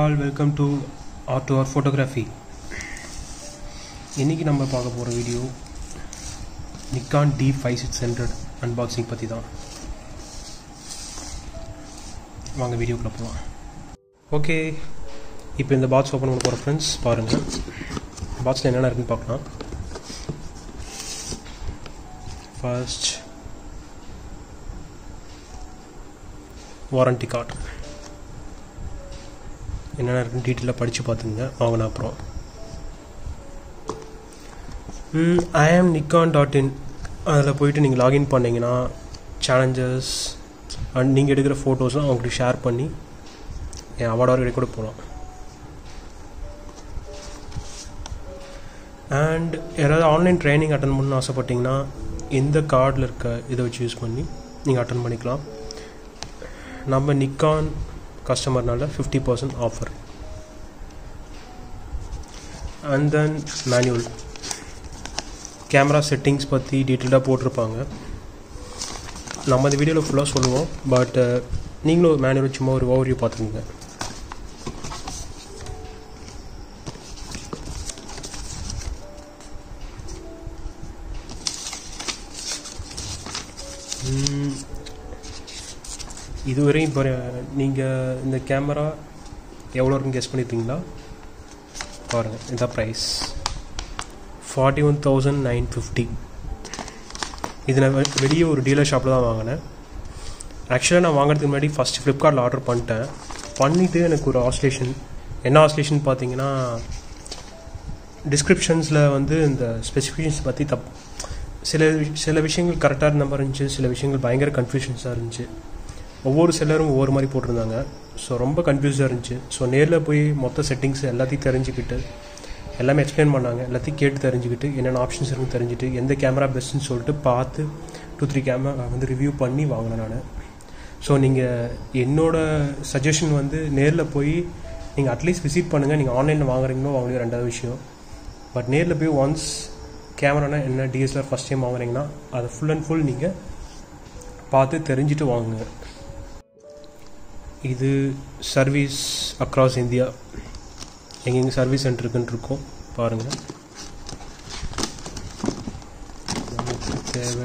all welcome to R to R photography இன்றைக்கி நம்ம பார்க்க போகிற video Nikon D five six hundred unboxing பற்றி தான் வாங்க வீடியோக்குள்ளே போகலாம் ஓகே இப்போ இந்த பாக்ஸ் ஓப்பன் பண்ண போகிற ஃப்ரெண்ட்ஸ் பாருங்கள் பாக்ஸில் என்னென்ன இருக்குன்னு பார்க்கலாம் ஃபர்ஸ்ட் வாரண்டி கார்டு என்னென்ன இருக்குன்னு டீட்டெயிலாக படித்து பார்த்துங்க வாங்கின அப்புறம் ஐஎம் நிக்கான் டாட் இன் அதில் போயிட்டு நீங்கள் லாகின் பண்ணிங்கன்னா சேலஞ்சஸ் அண்ட் நீங்கள் எடுக்கிற ஃபோட்டோஸ்லாம் அவங்களுக்கு ஷேர் பண்ணி என் அவார்டு வரைக்கும் கூட போகலாம் அண்ட் யாராவது ஆன்லைன் ட்ரைனிங் அட்டன் பண்ணணும்னு ஆசைப்பட்டீங்கன்னா இந்த கார்டில் இருக்க இதை வச்சு யூஸ் பண்ணி நீங்கள் அட்டன் பண்ணிக்கலாம் நம்ம நிக்கான் கஸ்டமர்னால fifty percent offer and then manual camera settings பற்றி டீட்டெயிலாக போட்டிருப்பாங்க நம்ம இந்த வீடியோவில் ஃபுல்லாக சொல்லுவோம் பட் நீங்களும் ஒரு மேனுவல் சும்மா ஒரு ஓவர்வியூ பார்த்துக்குங்க இதுவரையும் இப்போ நீங்கள் இந்த கேமரா எவ்வளோ இருக்குன்னு கெஸ் பண்ணியிருக்கீங்களா பாருங்கள் இதான் price forty one thousand nine fifty இது நான் வெ- வெளியே ஒரு டீலர் ஷாப்பில் தான் வாங்கினேன் ஆக்சுவலாக நான் வாங்குறதுக்கு முன்னாடி ஃபஸ்ட்டு ஃப்ளிப்கார்ட்டில் ஆர்டர் பண்ணிட்டேன் பண்ணிவிட்டு எனக்கு ஒரு ஆஸ்லேஷன் என்ன ஆஸ்லேஷன் பார்த்தீங்கன்னா டிஸ்கிரிப்ஷன்ஸில் வந்து இந்த ஸ்பெசிஃபிகேஷன்ஸ் பற்றி தப் சில விஷ- சில விஷயங்கள் கரெக்டாக இருந்த மாதிரி இருந்துச்சு சில விஷயங்கள் பயங்கர கன்ஃபியூஷன்ஸாக இருந்துச்சு ஒவ்வொரு செல்லரும் ஒவ்வொரு மாதிரி போட்டிருந்தாங்க ஸோ ரொம்ப கன்ஃபியூஸாக இருந்துச்சு ஸோ நேரில் போய் மொத்த செட்டிங்ஸ் எல்லாத்தையும் தெரிஞ்சுக்கிட்டு எல்லாமே எக்ஸ்பிளைன் பண்ணாங்க எல்லாத்தையும் கேட்டு தெரிஞ்சுக்கிட்டு என்னென்ன ஆப்ஷன்ஸ் இருக்குன்னு தெரிஞ்சுட்டு எந்த கேமரா பெஸ்ட்டுன்னு சொல்லிட்டு பார்த்து டூ த்ரீ கேமரா வந்து ரிவ்யூ பண்ணி வாங்கினேன் நான் ஸோ நீங்கள் என்னோட சஜஷன் வந்து நேரில் போய் நீங்கள் அட்லீஸ்ட் விசிட் பண்ணுங்கள் நீங்கள் ஆன்லைனில் வாங்குறீங்களோ வாங்குறீங்க ரெண்டாவது விஷயம் பட் நேரில் போய் ஒன்ஸ் கேமரானா என்ன டிஎஸ்எல்ஆர் ஃபஸ்ட் டைம் வாங்குறீங்கன்னா அதை ஃபுல் அண்ட் ஃபுல் நீங்கள் பார்த்து தெரிஞ்சுட்டு வாங்குங்க இது சர்வீஸ் அக்ராஸ் இந்தியா எங்கெங்கே சர்வீஸ் சென்டர் இருக்குன்னு இருக்கோம் பாருங்கள் நமக்கு தேவை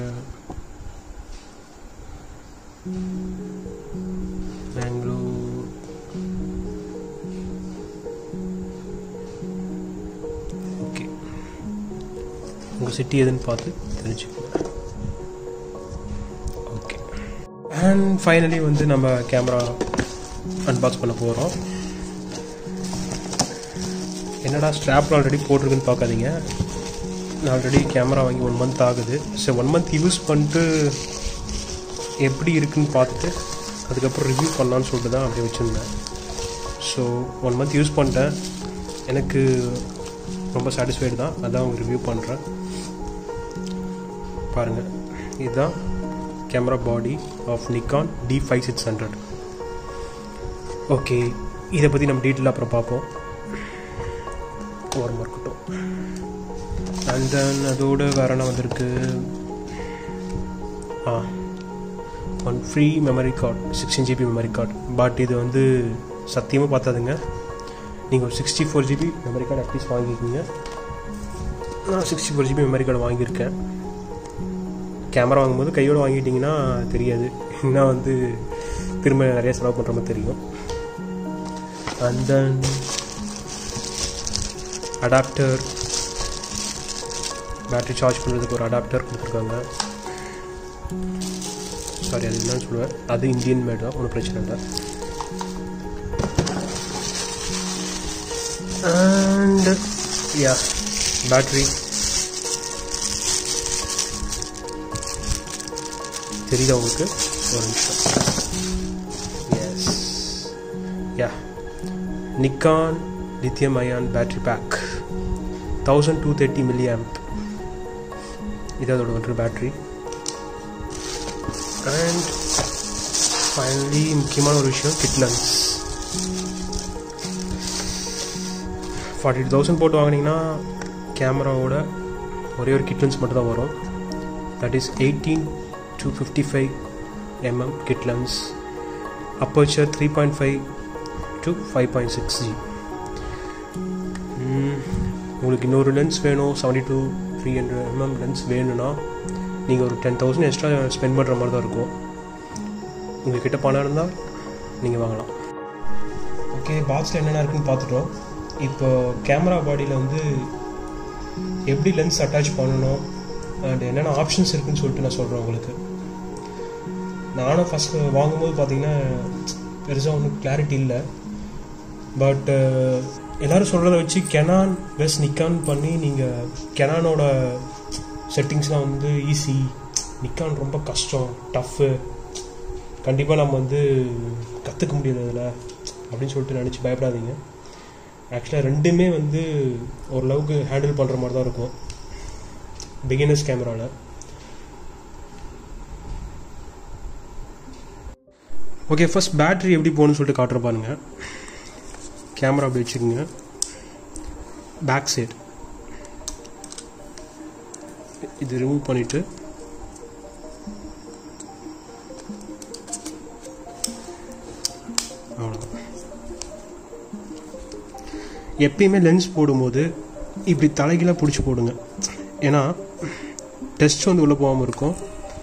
பெங்களூர் ஓகே உங்கள் சிட்டி எதுன்னு பார்த்து தெரிஞ்சுக்கோங்க ஓகே அண்ட் ஃபைனலி வந்து நம்ம கேமரா அன்பாக்ஸ் பண்ண போகிறோம் என்னடா ஸ்ட்ராப் ஆல்ரெடி போட்டிருக்குன்னு பார்க்காதீங்க நான் ஆல்ரெடி கேமரா வாங்கி ஒன் மந்த் ஆகுது ஸோ ஒன் மந்த் யூஸ் பண்ணிட்டு எப்படி இருக்குன்னு பார்த்துட்டு அதுக்கப்புறம் ரிவ்யூ பண்ணலான்னு சொல்லிட்டு தான் அப்படியே வச்சுருந்தேன் ஸோ ஒன் மந்த் யூஸ் பண்ணிட்டேன் எனக்கு ரொம்ப சாட்டிஸ்ஃபைடு தான் அதான் அவங்க ரிவ்யூ பண்ணுறேன் பாருங்கள் இதுதான் camera body of Nikon D five six hundred okay இதை பற்றி நம்ம டீட்டெயில் அப்புறம் பார்ப்போம் ஓரமாக இருக்கட்டும் அண்ட் தென் அதோட வேற என்ன வந்திருக்கு ஆ one free memory card sixteen GB memory card but இது வந்து சத்தியமாக பார்த்தாதுங்க நீங்கள் ஒரு sixty four GB memory card at least வாங்கிக்கிங்க நான் sixty four GB memory card வாங்கியிருக்கேன் கேமரா வாங்கும்போது கையோடு வாங்கிட்டிங்கன்னா தெரியாது இன்னும் வந்து திரும்ப நிறைய செலவு பண்ணுற மாதிரி தெரியும் and then adapter battery charge பண்ணுறதுக்கு ஒரு அடாப்டர் கொடுத்துருக்காங்க சாரி அது என்னன்னு சொல்லுவேன் அது இந்தியன் மேட் தான் ஒன்றும் பிரச்சனை இல்லை அண்ட் யா பேட்டரி தெரியுதா உங்களுக்கு ஒரு நிமிஷம் yes yeah Nikon lithium ion battery pack thousand two thirty milliamp இது அதோட ஒரு பேட்டரி அண்ட் ஃபைனலி முக்கியமான ஒரு விஷயம் கிட்லன்ஸ் ஃபார்ட்டி டூ தௌசண்ட் போட்டு வாங்கினீங்கன்னா கேமராவோட ஒரே ஒரு கிட்லன்ஸ் மட்டும் தான் வரும் that is eighteen to fifty five mm kit lens aperture 3.5 to five point six G உங்களுக்கு இன்னொரு லென்ஸ் வேணும் seventy to three hundred MM lens வேணும்னா நீங்கள் ஒரு டென் தௌசண்ட் எக்ஸ்ட்ரா ஸ்பெண்ட் பண்ணுற மாதிரி தான் இருக்கும் உங்கள்கிட்ட பணம் இருந்தால் நீங்கள் வாங்கலாம் ஓகே பாக்ஸில் என்னென்ன இருக்குன்னு பார்த்துட்டோம் இப்போ கேமரா பாடியில் வந்து எப்படி லென்ஸ் அட்டாச் பண்ணணும் அண்ட் என்னென்ன ஆப்ஷன்ஸ் இருக்குன்னு சொல்லிட்டு நான் சொல்கிறேன் உங்களுக்கு நானும் ஃபஸ்ட்டு வாங்கும்போது பார்த்தீங்கன்னா பெருசாக ஒன்றும் கிளாரிட்டி இல்லை பட் எல்லோரும் சொல்கிறத வச்சு கெனான் பெஸ்ட் நிக்கான் பண்ணி நீங்கள் கெனானோட செட்டிங்ஸ்லாம் வந்து ஈஸி நிக்கான் ரொம்ப கஷ்டம் டஃப்பு கண்டிப்பாக நம்ம வந்து கற்றுக்க முடியாது அதில் அப்படின்னு சொல்லிட்டு நினச்சி பயப்படாதீங்க ஆக்சுவலாக ரெண்டுமே வந்து ஓரளவுக்கு ஹேண்டில் பண்ணுற மாதிரி தான் இருக்கும் பிகினர்ஸ் கேமராவில் ஓகே ஃபர்ஸ்ட் பேட்ரி எப்படி போகணும்னு சொல்லிட்டு காட்டுற பாருங்க கேமரா அப்படி வச்சுக்கோங்க பேக் சைட் இது ரிமூவ் பண்ணிவிட்டு அவ்வளோதான் எப்பயுமே லென்ஸ் போடும்போது இப்படி தலைகீழாக பிடிச்சி போடுங்க ஏன்னா டெஸ்ட் வந்து உள்ளே போகாமல் இருக்கும்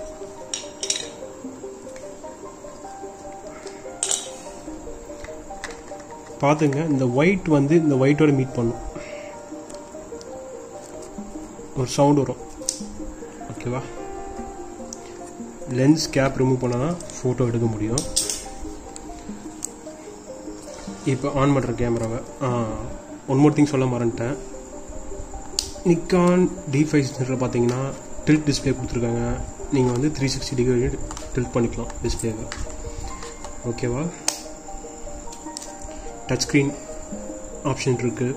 பார்த்துங்க இந்த ஒயிட் வந்து இந்த ஒயிட்டோட மீட் பண்ணும் ஒரு சவுண்ட் வரும் ஓகேவா லென்ஸ் கேப் ரிமூவ் பண்ணால் தான் ஃபோட்டோ எடுக்க முடியும் இப்போ ஆன் பண்ணுற கேமராவை ஒன் மோர் திங் சொல்ல மறந்துட்டேன் நிக்கான் டி ஃபைவ் சென்டரில் பார்த்தீங்கன்னா டில்ட் டிஸ்பிளே கொடுத்துருக்காங்க நீங்கள் வந்து த்ரீ சிக்ஸ்டி டிகிரி டில்ட் பண்ணிக்கலாம் டிஸ்பிளேவை ஓகேவா டச் ஸ்க்ரீன் ஆப்ஷன் இருக்குது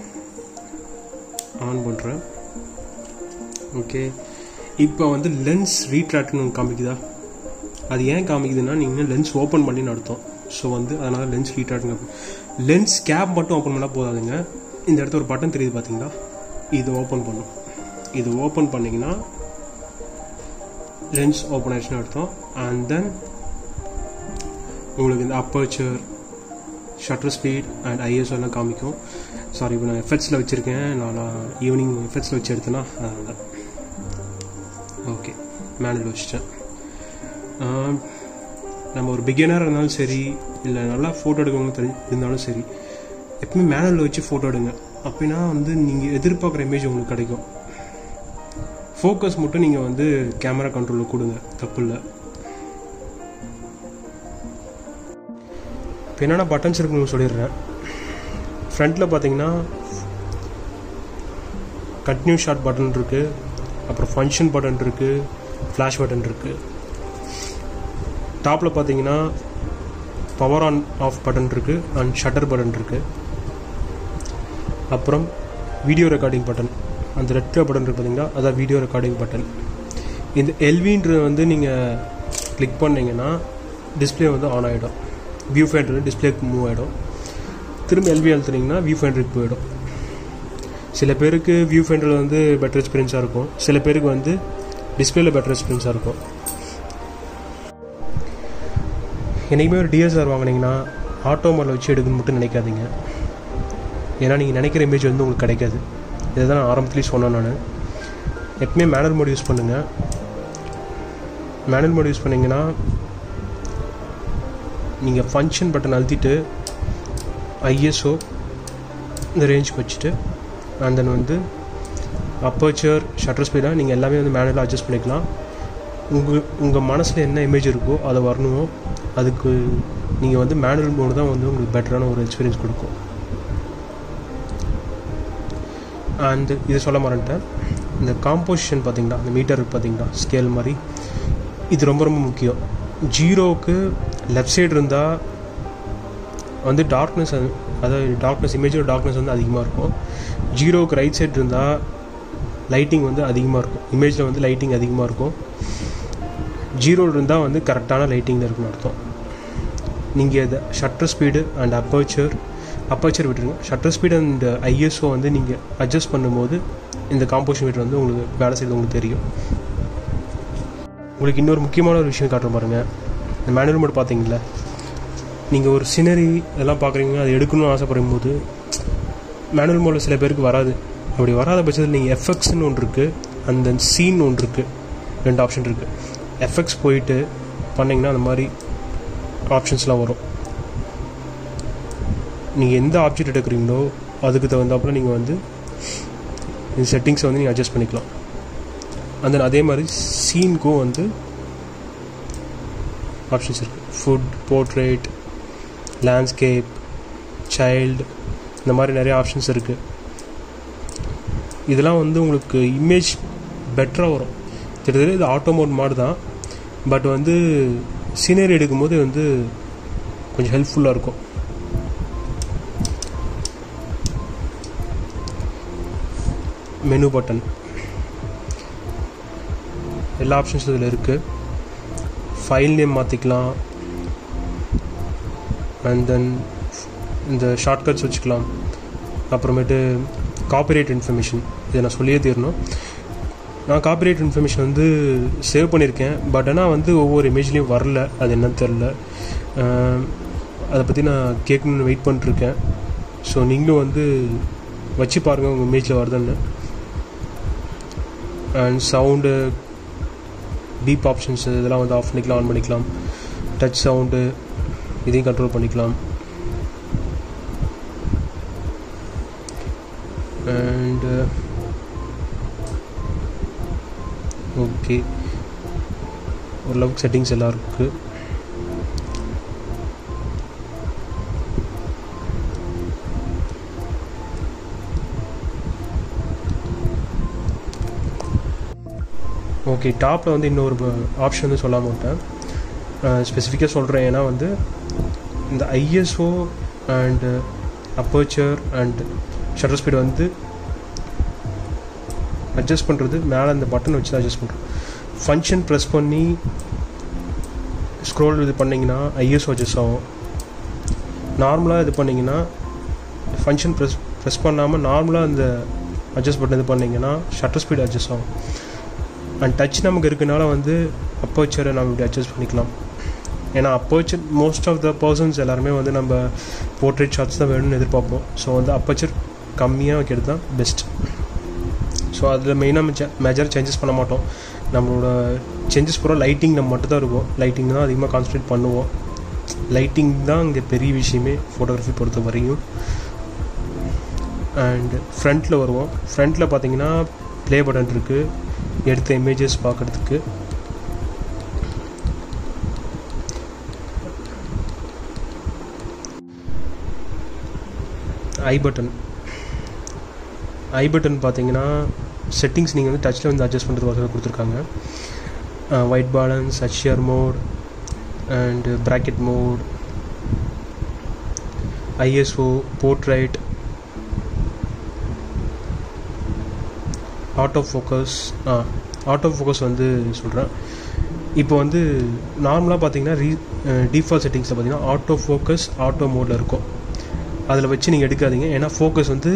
ஆன் பண்ணுறேன் ஓகே இப்போ வந்து லென்ஸ் ரீட்ராக்ட்னு காமிக்குதா அது ஏன் காமிக்குதுன்னா நீங்கள் லென்ஸ் ஓப்பன் பண்ணின்னு அர்த்தம் ஸோ வந்து அதனால் லென்ஸ் ரீட்ராக்ட்னு லென்ஸ் கேப் மட்டும் ஓப்பன் பண்ணால் போதாதுங்க இந்த இடத்துல ஒரு பட்டன் தெரியுது பார்த்தீங்களா இது ஓப்பன் பண்ணும் இது ஓப்பன் பண்ணிங்கன்னா லென்ஸ் ஓப்பன் ஆயிடுச்சுன்னு அர்த்தம் அண்ட் தென் உங்களுக்கு இந்த aperture shutter speed and ISO எல்லாம் காமிக்கும் சாரி இப்போ நான் எஃபெக்ட்ஸில் வச்சுருக்கேன் நான் ஈவினிங் எஃபெக்ட்ஸில் வச்சு எடுத்தேன்னா அதனால் ஓகே மேனுவல் வச்சிட்டேன் நம்ம ஒரு பிகினராக இருந்தாலும் சரி இல்லை நல்லா ஃபோட்டோ எடுக்கவங்க தெரிஞ்சு இருந்தாலும் சரி எப்பவுமே மேனுவலில் வச்சு ஃபோட்டோ எடுங்க அப்படின்னா வந்து நீங்கள் எதிர்பார்க்குற இமேஜ் உங்களுக்கு கிடைக்கும் ஃபோக்கஸ் மட்டும் நீங்கள் வந்து கேமரா கண்ட்ரோலில் கொடுங்க தப்பு இல்லை இப்போ என்னென்ன பட்டன்ஸ் இருக்குன்னு சொல்லிடுறேன் ஃப்ரண்ட்டில் பார்த்தீங்கன்னா கண்டினியூ ஷாட் பட்டன் இருக்குது அப்புறம் ஃபங்க்ஷன் பட்டன் இருக்குது ஃப்ளாஷ் பட்டன் இருக்குது டாப்பில் பார்த்தீங்கன்னா பவர் ஆன் ஆஃப் பட்டன் இருக்குது அண்ட் ஷட்டர் பட்டன் இருக்குது அப்புறம் வீடியோ ரெக்கார்டிங் பட்டன் அந்த ரெட் கலர் பட்டன் இருக்குது பார்த்தீங்கன்னா அதான் வீடியோ ரெக்கார்டிங் பட்டன் இந்த எல்வின்றது வந்து நீங்கள் கிளிக் பண்ணிங்கன்னா டிஸ்பிளே வந்து ஆன் ஆகிடும் வியூ ஃபைண்டர் டிஸ்பிளேக்கு மூவ் ஆகிடும் திரும்ப எல்வி அழுத்துனீங்கன்னா வியூ ஃபைண்டருக்கு போயிடும் சில பேருக்கு வியூ ஃபைண்டரில் வந்து பெட்டர் எக்ஸ்பீரியன்ஸாக இருக்கும் சில பேருக்கு வந்து டிஸ்பிளேல பெட்டர் எக்ஸ்பீரியன்ஸாக இருக்கும் என்றைக்குமே ஒரு டிஎஸ்ஆர் வாங்கினீங்கன்னா ஆட்டோ மோடில் வச்சு எடுக்கணும்னு மட்டும் நினைக்காதீங்க ஏன்னா நீங்கள் நினைக்கிற இமேஜ் வந்து உங்களுக்கு கிடைக்காது இதை தான் நான் ஆரம்பத்துலேயே சொன்னேன் நான் எப்பவுமே மேனுவல் மோட் யூஸ் பண்ணுங்கள் மேனுவல் மோட் யூஸ் பண்ணிங்கன்னா நீங்கள் ஃபங்க்ஷன் பட்டன் அழுத்திட்டு ஐஎஸ்ஓ இந்த ரேஞ்சுக்கு வச்சுட்டு அண்ட் தென் வந்து அப்பர்ச்சர் ஷட்டர் ஸ்பீடாக நீங்கள் எல்லாமே வந்து மேனுவலாக அட்ஜஸ்ட் பண்ணிக்கலாம் உங்கள் உங்கள் மனசில் என்ன இமேஜ் இருக்கோ அதை வரணுமோ அதுக்கு நீங்கள் வந்து மேனுவல் மோடு தான் வந்து உங்களுக்கு பெட்டரான ஒரு எக்ஸ்பீரியன்ஸ் கொடுக்கும் அண்ட் இது சொல்ல மறந்துட்டேன் இந்த காம்போசிஷன் பார்த்தீங்களா அந்த மீட்டர் பார்த்தீங்களா ஸ்கேல் மாதிரி இது ரொம்ப ரொம்ப முக்கியம் ஜீரோவுக்கு லெஃப்ட் சைடு இருந்தால் வந்து டார்க்னஸ் அதாவது டார்க்னஸ் இமேஜோட டார்க்னஸ் வந்து அதிகமாக இருக்கும் ஜீரோவுக்கு ரைட் சைடு இருந்தால் லைட்டிங் வந்து அதிகமாக இருக்கும் இமேஜில் வந்து லைட்டிங் அதிகமாக இருக்கும் ஜீரோ இருந்தால் வந்து கரெக்டான லைட்டிங்கில் இருக்குன்னு அர்த்தம் நீங்கள் இதை shutter speed and aperture aperture விட்டுருங்க ஷட்டர் ஸ்பீட் அண்ட் ஐஎஸ்ஓ வந்து நீங்கள் அட்ஜஸ்ட் பண்ணும்போது இந்த காம்போசிஷன் மீட்டர் வந்து உங்களுக்கு வேலை செய்யுது உங்களுக்கு தெரியும் உங்களுக்கு இன்னொரு முக்கியமான ஒரு விஷயம் காட்டுற பாருங்க இந்த மேனுவல் மோட் பார்த்தீங்களா நீங்கள் ஒரு சினரி இதெல்லாம் பார்க்குறீங்க அது எடுக்கணும்னு ஆசைப்படும் போது மேனுவல் மோடில் சில பேருக்கு வராது அப்படி வராத பட்சத்தில் நீங்கள் எஃப்எக்ஸ்னு ஒன்று இருக்குது அந்த சீன் ஒன்று இருக்குது ரெண்டு ஆப்ஷன் இருக்குது எஃப்எக்ஸ் போயிட்டு பண்ணிங்கன்னா அந்த மாதிரி ஆப்ஷன்ஸ்லாம் வரும் நீங்கள் எந்த ஆப்ஜெக்ட் எடுக்கிறீங்களோ அதுக்கு தகுந்தாப்புல நீங்கள் வந்து இந்த செட்டிங்ஸை வந்து நீங்கள் அட்ஜஸ்ட் பண்ணிக்கலாம் அந்த அதே மாதிரி சீனுக்கும் வந்து ஆப்ஷன்ஸ் இருக்குது ஃபுட் போர்ட்ரேட் லேண்ட்ஸ்கேப் சைல்டு இந்த மாதிரி நிறைய ஆப்ஷன்ஸ் இருக்குது இதெல்லாம் வந்து உங்களுக்கு இமேஜ் பெட்டராக வரும் கிட்டத்தட்ட இது ஆட்டோ மோட் மாதிரி தான் பட் வந்து சீனரி எடுக்கும்போது வந்து கொஞ்சம் ஹெல்ப்ஃபுல்லாக இருக்கும் மெனு பட்டன் எல்லா ஆப்ஷன்ஸும் இதில் இருக்குது ஃபைல் நேம் மாற்றிக்கலாம் அண்ட் தென் இந்த ஷார்ட்கட்ஸ் வச்சுக்கலாம் அப்புறமேட்டு காப்பிரைட் இன்ஃபர்மேஷன் இதை நான் சொல்லியே தீரணும் நான் காப்பிரைட் இன்ஃபர்மேஷன் வந்து சேவ் பண்ணியிருக்கேன் பட் ஆனால் வந்து ஒவ்வொரு இமேஜ்லேயும் வரல அது என்னன்னு தெரில அதை பற்றி நான் கேட்கணுன்னு வெயிட் பண்ணிட்டுருக்கேன் ஸோ நீங்களும் வந்து வச்சு பாருங்கள் உங்கள் இமேஜில் வருதுன்னு அண்ட் சவுண்டு பீப் ஆப்ஷன்ஸ் இதெல்லாம் வந்து ஆஃப் பண்ணிக்கலாம் ஆன் பண்ணிக்கலாம் டச் சவுண்டு இதையும் கண்ட்ரோல் பண்ணிக்கலாம் அண்ட் ஓகே ஓரளவுக்கு செட்டிங்ஸ் எல்லாம் இருக்குது ஓகே டாப்பில் வந்து இன்னொரு ஆப்ஷன் வந்து சொல்ல மாட்டேன் ஸ்பெசிஃபிக்காக சொல்கிறேன் ஏன்னா வந்து இந்த ISO and aperture and shutter speed வந்து அட்ஜஸ்ட் பண்ணுறது மேலே அந்த பட்டன் வச்சு தான் அட்ஜஸ்ட் பண்ணுறோம் ஃபங்க்ஷன் ப்ரெஸ் பண்ணி ஸ்க்ரோல் இது பண்ணிங்கன்னா ஐஎஸ்ஓ அட்ஜஸ்ட் ஆகும் நார்மலாக இது பண்ணிங்கன்னா ஃபங்க்ஷன் ப்ரெஸ் ப்ரெஸ் பண்ணாமல் நார்மலாக அந்த அட்ஜஸ்ட் பட்டன் இது பண்ணிங்கன்னா ஷட்டர் ஸ்பீட் அட்ஜஸ்ட் ஆகும் அண்ட் டச் நமக்கு இருக்கனால வந்து அப்போச்சரை நம்ம இப்படி அட்ஜஸ்ட் பண்ணிக்கலாம் ஏன்னா aperture most of the persons எல்லாருமே வந்து நம்ம போர்ட்ரேட் ஷாட்ஸ் தான் வேணும்னு எதிர்பார்ப்போம் ஸோ வந்து அப்போச்சர் கம்மியாக வைக்கிறது தான் பெஸ்ட் ஸோ அதில் மெயினாக மேஜர் சேஞ்சஸ் பண்ண மாட்டோம் நம்மளோட சேஞ்சஸ் பூரா லைட்டிங் நம்ம மட்டும் தான் இருக்கும் லைட்டிங் தான் அதிகமாக கான்சன்ட்ரேட் பண்ணுவோம் லைட்டிங் தான் இங்கே பெரிய விஷயமே ஃபோட்டோகிராஃபி பொறுத்த வரையும் அண்ட் ஃப்ரண்ட்டில் வருவோம் ஃப்ரண்ட்டில் பார்த்தீங்கன்னா ப்ளே பட்டன் இருக்குது எடுத்த இமேஜஸ் பார்க்குறதுக்கு ஐ பட்டன் ஐ பட்டன் பார்த்தீங்கன்னா செட்டிங்ஸ் நீங்கள் வந்து டச்சில் வந்து அட்ஜஸ்ட் பண்ணுறது வசதி கொடுத்துருக்காங்க ஒயிட் பேலன்ஸ் ஹச்சியர் mode and bracket mode ISO portrait auto focus ஆ ஆட்டோ ஃபோக்கஸ் வந்து சொல்கிறேன் இப்போ வந்து நார்மலாக பார்த்தீங்கன்னா ரீ டிஃபால்ட் செட்டிங்ஸில் பார்த்தீங்கன்னா ஆட்டோ ஃபோக்கஸ் ஆட்டோ மோடில் இருக்கும் அதில் வச்சு நீங்கள் எடுக்காதீங்க ஏன்னா ஃபோக்கஸ் வந்து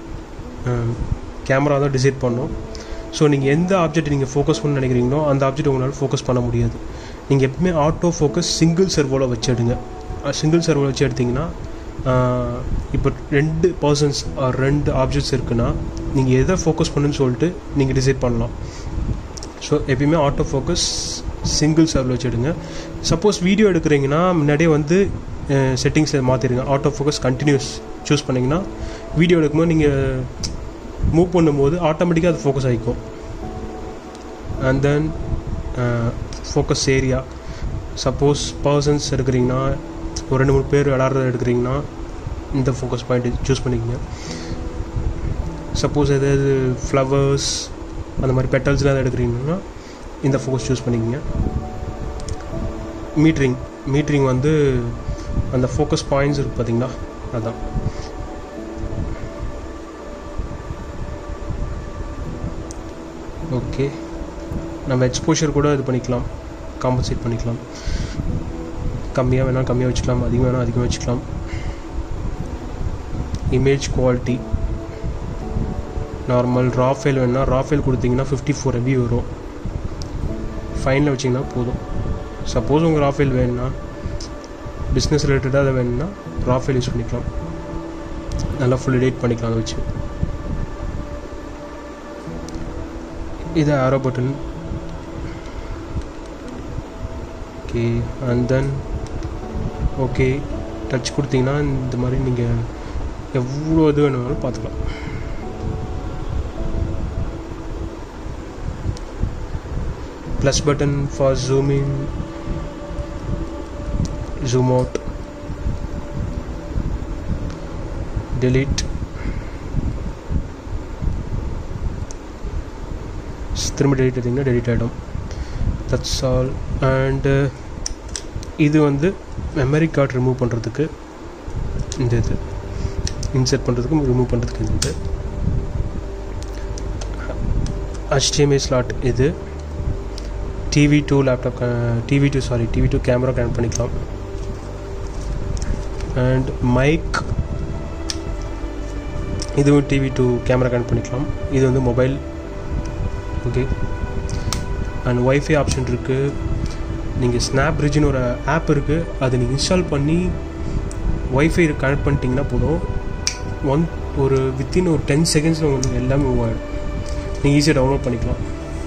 கேமரா தான் டிசைட் பண்ணும் ஸோ நீங்கள் எந்த ஆப்ஜெக்ட் நீங்கள் ஃபோக்கஸ் பண்ண நினைக்கிறீங்களோ அந்த ஆப்ஜெக்ட் உங்களால் ஃபோக்கஸ் பண்ண முடியாது நீங்கள் எப்பவுமே ஆட்டோ ஃபோக்கஸ் சிங்கிள் சர்வோவில் வச்சு எடுங்க சிங்கிள் சர்வோவில் வச்சு எடுத்திங்கன்னா இப்போ ரெண்டு பர்சன்ஸ் ரெண்டு ஆப்ஜெக்ட்ஸ் இருக்குன்னா நீங்கள் எதை ஃபோக்கஸ் பண்ணுன்னு சொல்லிட்டு நீங்கள் டிசைட் பண்ணலாம் ஸோ எப்பயுமே ஆட்டோ ஃபோக்கஸ் சிங்கிள் சர்வில் வச்சு எடுங்க சப்போஸ் வீடியோ எடுக்கிறீங்கன்னா முன்னாடியே வந்து செட்டிங்ஸை மாற்றிடுங்க ஆட்டோ ஃபோக்கஸ் கண்டினியூஸ் சூஸ் பண்ணிங்கன்னா வீடியோ எடுக்கும்போது நீங்கள் மூவ் பண்ணும்போது ஆட்டோமேட்டிக்காக அது ஃபோக்கஸ் ஆகிக்கும் and then focus area suppose persons எடுக்கிறீங்கன்னா ஒரு ரெண்டு மூணு பேர் விளாட்றத எடுக்கிறீங்கன்னா இந்த ஃபோக்கஸ் பாயிண்ட் சூஸ் பண்ணிக்கோங்க சப்போஸ் எதாவது ஃப்ளவர்ஸ் அந்த மாதிரி பெட்டல்ஸ்லாம் எடுக்கிறீங்கன்னா இந்த ஃபோக்கஸ் சூஸ் பண்ணிக்கோங்க மீட்ரிங் மீட்ரிங் வந்து அந்த ஃபோக்கஸ் பாயிண்ட்ஸ் இருக்குது பார்த்தீங்களா அதான் ஓகே நம்ம எக்ஸ்போஷர் கூட இது பண்ணிக்கலாம் காம்பன்சேட் பண்ணிக்கலாம் கம்மியாக வேணால் கம்மியாக வச்சுக்கலாம் அதிகம் வேணால் அதிகமாக வச்சுக்கலாம் image quality normal raw file வேணுன்னா ரா ஃபைல் கொடுத்தீங்கன்னா ஃபிஃப்டி ஃபோர் எம்பி வரும் ஃபைனில் வச்சிங்கன்னா போதும் சப்போஸ் உங்கள் ரா ஃபைல் வேணுன்னா பிஸ்னஸ் ரிலேட்டடாக அதை வேணும்னா ரா ஃபைல் யூஸ் பண்ணிக்கலாம் நல்லா ஃபுல் எடிட் பண்ணிக்கலாம் அதை வச்சு இது arrow button okay and then okay touch கொடுத்தீங்கன்னா இந்த மாதிரி நீங்கள் எவ்வளோ இது வேணுனாலும் பார்த்துக்கலாம் plus button for zooming zoom out delete திரும்ப டெலிட் எடுத்திங்கன்னா டெலிட் ஆகிடும் தட்ஸ் ஆல் அண்டு இது வந்து மெமரி கார்டு ரிமூவ் பண்ணுறதுக்கு இந்த இது இன்சர்ட் பண்ணுறதுக்கு ரிமூவ் பண்ணுறதுக்கு இந்த இது HDMI ஸ்லாட் இது TV to laptop TV to sorry TV to camera connect பண்ணிக்கலாம் அண்ட் மைக் இதுவும் டிவி டூ கேமரா கனெக்ட் பண்ணிக்கலாம் இது வந்து mobile okay and wifi option இருக்குது நீங்கள் ஸ்னாப் பிரிட்ஜ்னு ஒரு ஆப் இருக்குது அதை நீங்கள் இன்ஸ்டால் பண்ணி ஒய்ஃபை கனெக்ட் பண்ணிட்டீங்கன்னா போதும் ஒன் ஒரு வித்தின் ஒரு டென் செகண்ட்ஸில் உங்களுக்கு எல்லாமே மூவ் ஆகிடும் நீங்கள் ஈஸியாக டவுன்லோட் பண்ணிக்கலாம்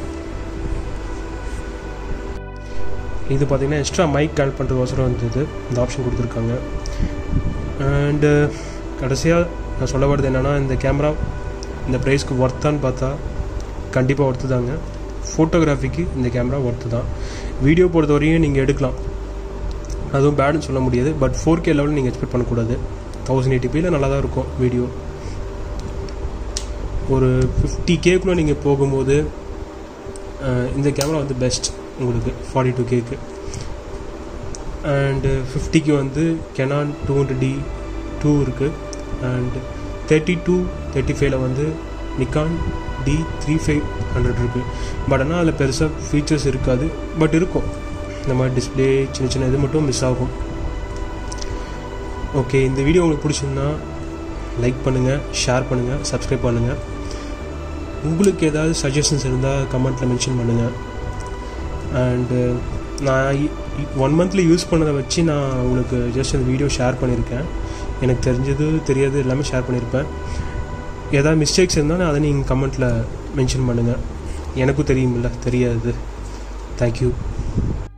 இது பார்த்தீங்கன்னா எக்ஸ்ட்ரா மைக் கனெக்ட் பண்ணுறதுக்கோசரம் வந்தது இந்த ஆப்ஷன் கொடுத்துருக்காங்க அண்டு கடைசியாக நான் சொல்ல வருது என்னென்னா இந்த கேமரா இந்த ப்ரைஸ்க்கு ஒர்த்தான்னு பார்த்தா கண்டிப்பாக ஒர்த்து தாங்க ஃபோட்டோகிராஃபிக்கு இந்த கேமரா ஒர்த்து தான் வீடியோ பொறுத்த வரையும் நீங்கள் எடுக்கலாம் அதுவும் பேடுன்னு சொல்ல முடியாது பட் ஃபோர் கே லெவலில் நீங்கள் எக்ஸ்பெக்ட் பண்ணக்கூடாது தௌசண்ட் எயிட்டிபியில் நல்லா தான் இருக்கும் வீடியோ ஒரு ஃபிஃப்டி கேக்குள்ளே நீங்கள் போகும்போது இந்த கேமரா வந்து பெஸ்ட் உங்களுக்கு ஃபார்ட்டி டூ கேக்கு அண்டு ஃபிஃப்டிக்கு வந்து Canon two hundred D two இருக்குது அண்ட் தேர்ட்டி டூ தேர்ட்டி ஃபைவ்ல வந்து Nikon D three five hundred இருக்குது பட் ஆனால் அதில் பெருசாக ஃபீச்சர்ஸ் இருக்காது பட் இருக்கும் இந்த மாதிரி டிஸ்பிளே சின்ன சின்ன இது மட்டும் மிஸ் ஆகும் ஓகே இந்த வீடியோ உங்களுக்கு பிடிச்சிருந்தா லைக் பண்ணுங்கள் ஷேர் பண்ணுங்கள் சப்ஸ்கிரைப் பண்ணுங்கள் உங்களுக்கு ஏதாவது சஜஷன்ஸ் இருந்தால் கமெண்ட்டில் மென்ஷன் பண்ணுங்கள் அண்டு நான் ஒன் மந்தில் யூஸ் பண்ணதை வச்சு நான் உங்களுக்கு ஜஸ்ட் அந்த வீடியோ ஷேர் பண்ணியிருக்கேன் எனக்கு தெரிஞ்சது தெரியாது எல்லாமே ஷேர் பண்ணியிருப்பேன் ஏதாவது மிஸ்டேக்ஸ் இருந்தால் அதை நீங்கள் கமெண்ட்டில் மென்ஷன் பண்ணுங்கள் எனக்கும் தெரியுமில்ல தெரியாது தேங்க்யூ